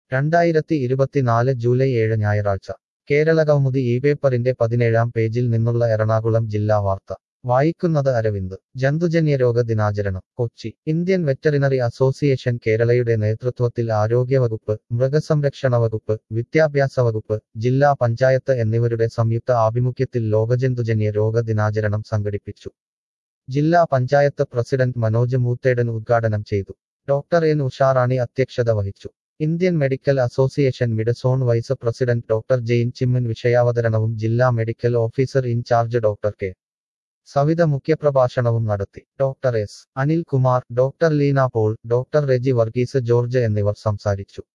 രണ്ടായിരത്തി ഇരുപത്തിനാല് ജൂലൈ ഏഴ് ഞായറാഴ്ച കേരളകൗമുദി ഈ പേപ്പറിന്റെ പതിനേഴാം പേജിൽ നിന്നുള്ള എറണാകുളം ജില്ലാ വാർത്ത വായിക്കുന്നത് അരവിന്ദ് ജന്തുജന്യരോഗ ദിനാചരണം കൊച്ചി ഇന്ത്യൻ വെറ്ററിനറി അസോസിയേഷൻ കേരളയുടെ നേതൃത്വത്തിൽ ആരോഗ്യവകുപ്പ് മൃഗസംരക്ഷണ വകുപ്പ് വിദ്യാഭ്യാസ വകുപ്പ് ജില്ലാ പഞ്ചായത്ത് എന്നിവരുടെ സംയുക്ത ആഭിമുഖ്യത്തിൽ ലോകജന്തുജന്യ രോഗ ദിനാചരണം സംഘടിപ്പിച്ചു ജില്ലാ പഞ്ചായത്ത് പ്രസിഡന്റ് മനോജ് മൂത്തേടൻ ഉദ്ഘാടനം ചെയ്തു ഡോക്ടർ എൻ ഉഷാറാണി അധ്യക്ഷത വഹിച്ചു Indian medical association mid zone vice president doctor Jain Chimman വിഷയാവതരണവും ജില്ലാ medical officer in charge doctor K Savitha മുഖ്യപ്രഭാഷണവും നടത്തി doctor S Anilkumar doctor Leena Paul doctor Reji Varghese George എന്നിവർ സംസാരിച്ചു